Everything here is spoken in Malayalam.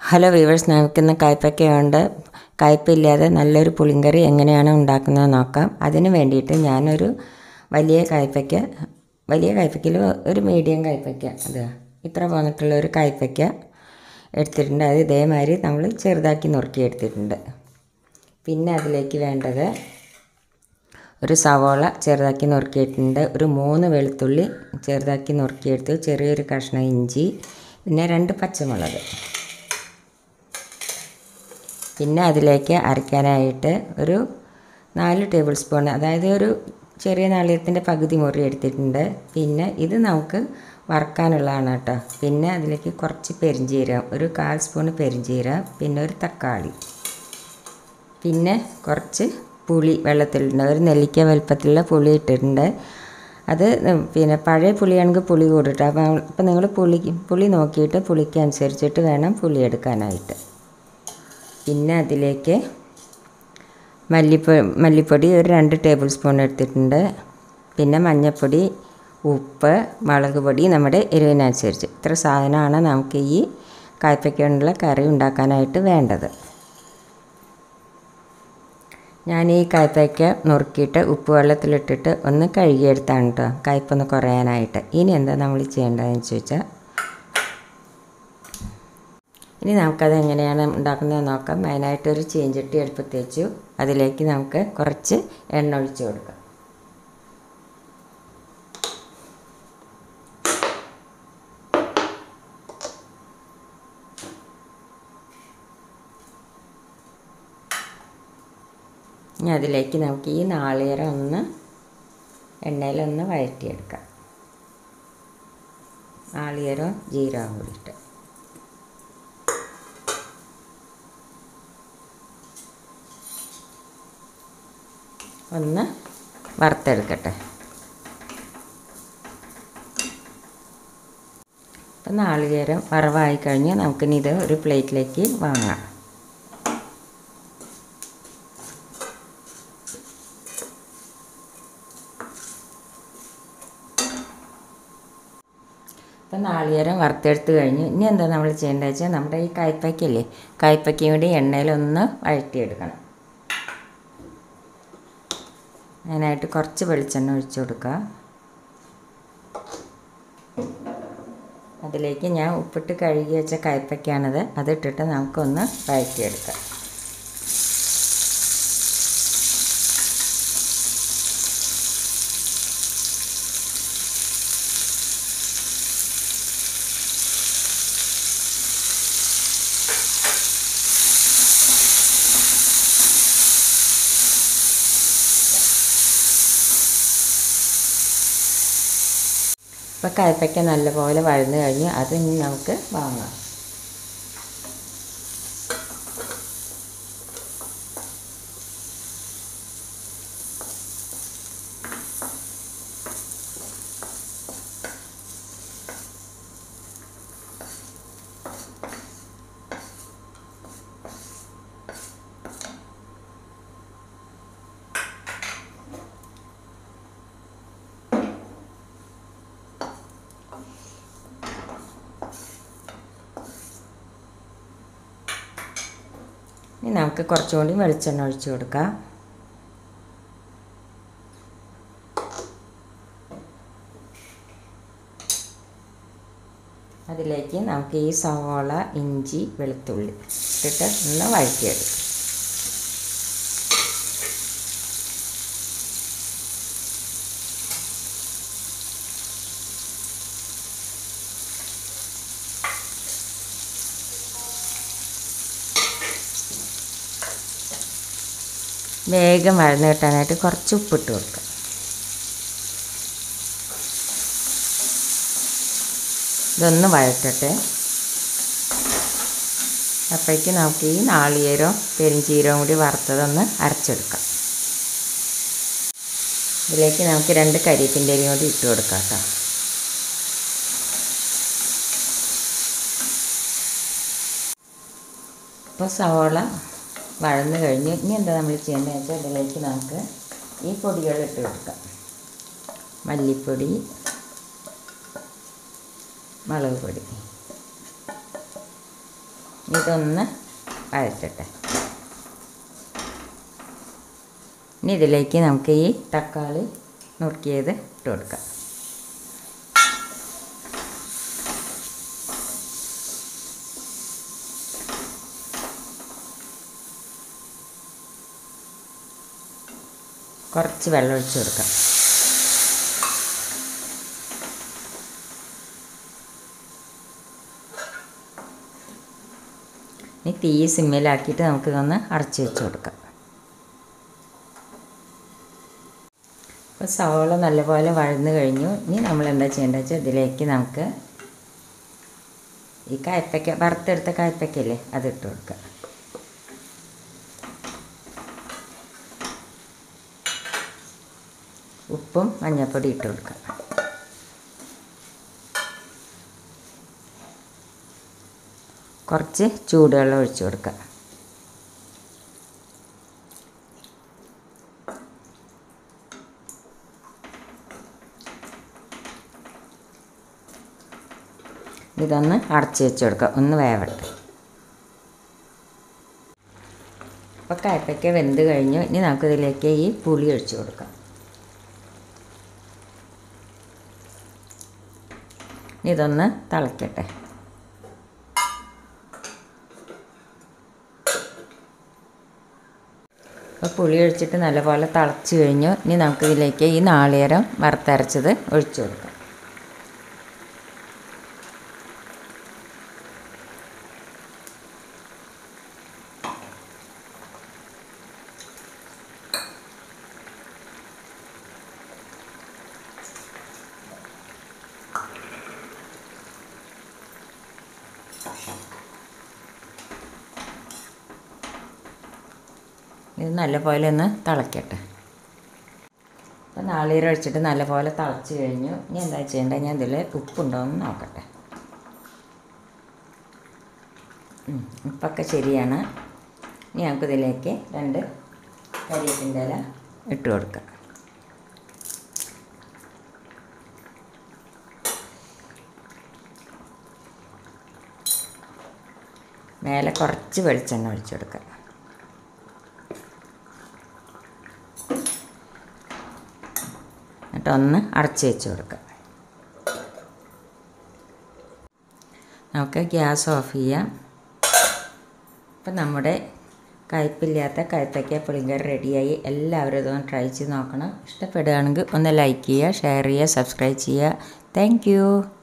ഹലോ വീവേഴ്സ് നമുക്കിന്ന് കയ്പ്പയ്ക്ക കൊണ്ട് കയ്പ്പില്ലാതെ നല്ലൊരു പുളിങ്കറി എങ്ങനെയാണ് ഉണ്ടാക്കുന്നത് നോക്കാം അതിന് വേണ്ടിയിട്ട് ഞാനൊരു വലിയ കയ്പ്പയ്ക്ക വലിയ കയ്പ്പയ്ക്കയിൽ ഒരു മീഡിയം കയ്പ്പയ്ക്ക അത് ഇത്ര പോന്നിട്ടുള്ള ഒരു കയ്പ്പയ്ക്ക എടുത്തിട്ടുണ്ട് അത് ഇതേമാതിരി നമ്മൾ ചെറുതാക്കി നുറുക്കി എടുത്തിട്ടുണ്ട് പിന്നെ അതിലേക്ക് വേണ്ടത് ഒരു സവോള ചെറുതാക്കി നുറുക്കിയിട്ടുണ്ട് ഒരു മൂന്ന് വെളുത്തുള്ളി ചെറുതാക്കി നുറുക്കിയെടുത്ത് ചെറിയൊരു കഷ്ണം ഇഞ്ചി പിന്നെ രണ്ട് പച്ചമുളക് പിന്നെ അതിലേക്ക് അരയ്ക്കാനായിട്ട് ഒരു നാല് ടേബിൾ സ്പൂൺ അതായത് ഒരു ചെറിയ നാളികത്തിൻ്റെ പകുതി മുറി എടുത്തിട്ടുണ്ട് പിന്നെ ഇത് നമുക്ക് വറുക്കാനുള്ളതാണ് കേട്ടോ പിന്നെ അതിലേക്ക് കുറച്ച് പെരിഞ്ചീരകം ഒരു കാൽ സ്പൂൺ പെരിഞ്ചീരകം പിന്നെ ഒരു തക്കാളി പിന്നെ കുറച്ച് പുളി വെള്ളത്തിലിട്ടുണ്ട് ഒരു നെല്ലിക്ക വലുപ്പത്തിലുള്ള പുളി ഇട്ടിട്ടുണ്ട് അത് പിന്നെ പഴയ പുളിയാണെങ്കിൽ പുളി കൂടിട്ട് അപ്പോൾ അപ്പോൾ നിങ്ങൾ പുളി പുളി നോക്കിയിട്ട് പുളിക്ക് അനുസരിച്ചിട്ട് വേണം പുളി എടുക്കാനായിട്ട് പിന്നെ അതിലേക്ക് മല്ലിപ്പൊടി മല്ലിപ്പൊടി ഒരു രണ്ട് ടേബിൾ സ്പൂൺ എടുത്തിട്ടുണ്ട് പിന്നെ മഞ്ഞൾപ്പൊടി ഉപ്പ് മുളക് പൊടി നമ്മുടെ എരിവിനനുസരിച്ച് ഇത്ര സാധനമാണ് നമുക്ക് ഈ കായ്പയ്ക്കൊണ്ടുള്ള കറി ഉണ്ടാക്കാനായിട്ട് വേണ്ടത് ഞാൻ ഈ കായ്പയ്ക്ക നുറുക്കിയിട്ട് ഉപ്പ് വെള്ളത്തിലിട്ടിട്ട് ഒന്ന് കഴുകിയെടുത്താണ് കേട്ടോ കയ്പൊന്ന് കുറയാനായിട്ട് ഇനി എന്താ നമ്മൾ ചെയ്യേണ്ടതെന്ന് ചോദിച്ചാൽ ഇനി നമുക്കത് എങ്ങനെയാണ് ഉണ്ടാക്കുന്നത് നോക്കാം അതിനായിട്ട് ഒരു ചീഞ്ചട്ടി അടുപ്പത്ത് വെച്ചു അതിലേക്ക് നമുക്ക് കുറച്ച് എണ്ണ ഒഴിച്ച് കൊടുക്കാം ഇനി അതിലേക്ക് നമുക്ക് ഈ നാളികേരം ഒന്ന് എണ്ണയിലൊന്ന് വഴറ്റിയെടുക്കാം നാളികേരവും ജീരകവും കൂടിയിട്ട് ഒന്ന് വറുത്തെടുക്കട്ടെ അപ്പം നാളികേരം വറവായി കഴിഞ്ഞ് നമുക്കിനി ഇത് ഒരു പ്ലേറ്റിലേക്ക് വാങ്ങാം ഇപ്പം നാളികേരം വറുത്തെടുത്ത് കഴിഞ്ഞു ഇനി എന്താ നമ്മൾ ചെയ്യേണ്ടത് വെച്ചാൽ നമ്മുടെ ഈ കായ്പയ്ക്കല്ലേ കായ്പയ്ക്കയും കൂടി എണ്ണയിലൊന്ന് വഴറ്റിയെടുക്കണം അതിനായിട്ട് കുറച്ച് വെളിച്ചെണ്ണ ഒഴിച്ചു കൊടുക്കുക അതിലേക്ക് ഞാൻ ഉപ്പിട്ട് കഴുകി വെച്ച കയ്പ്പയ്ക്കാണത് അതിട്ടിട്ട് നമുക്കൊന്ന് വഴറ്റിയെടുക്കാം ഇപ്പോൾ കയ്പ്പയ്ക്ക നല്ലപോലെ വഴന്നു കഴിഞ്ഞ് അത് ഇനി നമുക്ക് വാങ്ങാം ഇനി നമുക്ക് കുറച്ചുകൂടി വെളിച്ചെണ്ണ ഒഴിച്ചു കൊടുക്കാം അതിലേക്ക് നമുക്ക് ഈ സവോള ഇഞ്ചി വെളുത്തുള്ളി ഇട്ടിട്ട് ഒന്ന് വഴറ്റിയെടുക്കാം വേഗം വഴന്ന് കിട്ടാനായിട്ട് കുറച്ച് ഉപ്പിട്ട് കൊടുക്കുക ഇതൊന്ന് വഴറ്റട്ടെ അപ്പോഴേക്ക് നമുക്ക് ഈ നാളികേരവും പെരിഞ്ചീരവും കൂടി വറുത്തതൊന്ന് അരച്ചെടുക്കാം ഇതിലേക്ക് നമുക്ക് രണ്ട് കരിയപ്പിൻ്റെ അരിയും കൂടി ഇട്ട് കൊടുക്കാം കേട്ടോ ഇപ്പോൾ സവോള വഴന്ന് കഴിഞ്ഞ് ഇനി എന്താ നമ്മൾ ചെയ്യേണ്ടതെന്ന് വെച്ചാൽ ഇതിലേക്ക് നമുക്ക് ഈ പൊടികൾ ഇട്ട് കൊടുക്കാം മല്ലിപ്പൊടി മുളക് പൊടി ഇതൊന്ന് വഴറ്റട്ടെ ഇനി ഇതിലേക്ക് നമുക്ക് ഈ തക്കാളി നുറുക്കിയത് ഇട്ട് കൊടുക്കാം കുറച്ച് വെള്ളം ഒഴിച്ച് കൊടുക്കാം ഇനി തീ സിമ്മിലാക്കിയിട്ട് നമുക്ക് ഇതൊന്ന് അടച്ച് വെച്ച് കൊടുക്കാം അപ്പോൾ സവോള നല്ലപോലെ വഴന്ന് കഴിഞ്ഞു ഇനി നമ്മൾ എന്താ ചെയ്യേണ്ടത് വെച്ചാൽ ഇതിലേക്ക് നമുക്ക് ഈ കായ്പ്പയ്ക്ക വറുത്തെടുത്ത കായ്പ്പയ്ക്കല്ലേ അത് ഇട്ട് കൊടുക്കുക ഉപ്പും മഞ്ഞൾപ്പൊടി ഇട്ട് കൊടുക്കുക കുറച്ച് ചൂടുവെള്ളം ഒഴിച്ച് കൊടുക്കുക ഇതൊന്ന് അടച്ച് വെച്ച് കൊടുക്കുക ഒന്ന് വേവട്ടെ അപ്പോൾ കയ്പ്പയ്ക്ക വെന്ത് കഴിഞ്ഞു ഇനി നമുക്കിതിലേക്ക് ഈ പുളി ഒഴിച്ച് കൊടുക്കാം ഇതൊന്ന് തിളയ്ക്കട്ടെ അപ്പോൾ പുളി ഒഴിച്ചിട്ട് നല്ലപോലെ തിളച്ച് കഴിഞ്ഞു ഇനി നമുക്കിതിലേക്ക് ഈ നാളികേരം വറുത്തരച്ചത് ഒഴിച്ചു കൊടുക്കാം ഇത് നല്ലപോലെ ഒന്ന് തിളയ്ക്കട്ടെ അപ്പോൾ നാളീരം ഒഴിച്ചിട്ട് നല്ലപോലെ തിളച്ച് കഴിഞ്ഞു ഇനി എന്താ ചെയ്യേണ്ടത് ഞാൻ ഇതിൽ ഉപ്പുണ്ടോ എന്ന് നോക്കട്ടെ ഉം, ഉപ്പൊക്കെ ശരിയാണ് ഇനി നമുക്കിതിലേക്ക് രണ്ട് കരിയത്തിൻ്റെ ഇല ഇട്ട് കൊടുക്കാം മേലെ കുറച്ച് വെളിച്ചെണ്ണ ഒഴിച്ചു കൊടുക്കാം എന്നിട്ട് ഒന്ന് അടച്ച് വെച്ച് കൊടുക്കുക നമുക്ക് ഗ്യാസ് ഓഫ് ചെയ്യാം അപ്പം നമ്മുടെ കയ്പില്ലാത്ത കയ്പയ്ക്ക പുളിങ്കറി റെഡിയായി എല്ലാവരും ഇതൊന്ന് ട്രൈ ചെയ്ത് നോക്കണം ഇഷ്ടപ്പെടുകയാണെങ്കിൽ ഒന്ന് ലൈക്ക് ചെയ്യുക ഷെയർ ചെയ്യുക സബ്സ്ക്രൈബ് ചെയ്യുക താങ്ക്